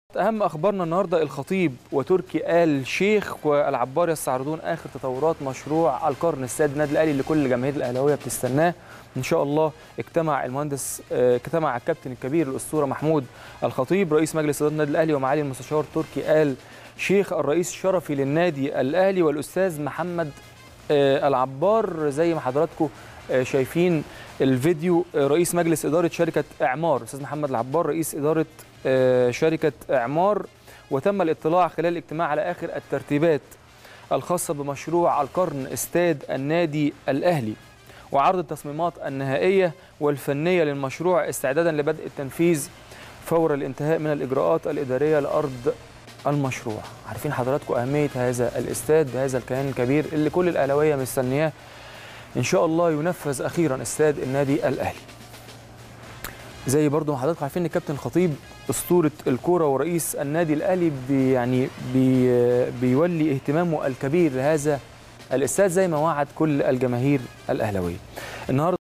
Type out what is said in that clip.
أهم أخبارنا النهاردة الخطيب وتركي آل شيخ والعبار يستعرضون آخر تطورات مشروع القرن استاد النادي الأهلي اللي كل الجماهير الأهلاوية بتستناه إن شاء الله اجتمع المهندس اه، اجتمع الكابتن الكبير الأسطورة محمود الخطيب رئيس مجلس إدارة النادي الأهلي ومعالي المستشار تركي آل شيخ الرئيس الشرفي للنادي الأهلي والأستاذ محمد اه، العبار زي ما حضراتكم اه، شايفين الفيديو اه، رئيس مجلس إدارة شركة إعمار أستاذ محمد العبار رئيس إدارة اه، شركة إعمار وتم الاطلاع خلال الاجتماع على آخر الترتيبات الخاصة بمشروع القرن استاد النادي الأهلي وعرض التصميمات النهائية والفنية للمشروع استعدادا لبدء التنفيذ فور الانتهاء من الإجراءات الإدارية لأرض المشروع عارفين حضراتكم أهمية هذا الاستاد بهذا الكيان الكبير اللي كل الأهلاوية مستنياه إن شاء الله ينفذ أخيرا استاد النادي الأهلي زي برضو ما حضراتكم عارفين ان الكابتن الخطيب اسطوره الكوره ورئيس النادي الاهلي بي يعني بي بيولي اهتمامه الكبير لهذا الاستاد زي ما وعد كل الجماهير الاهلاويه النهارده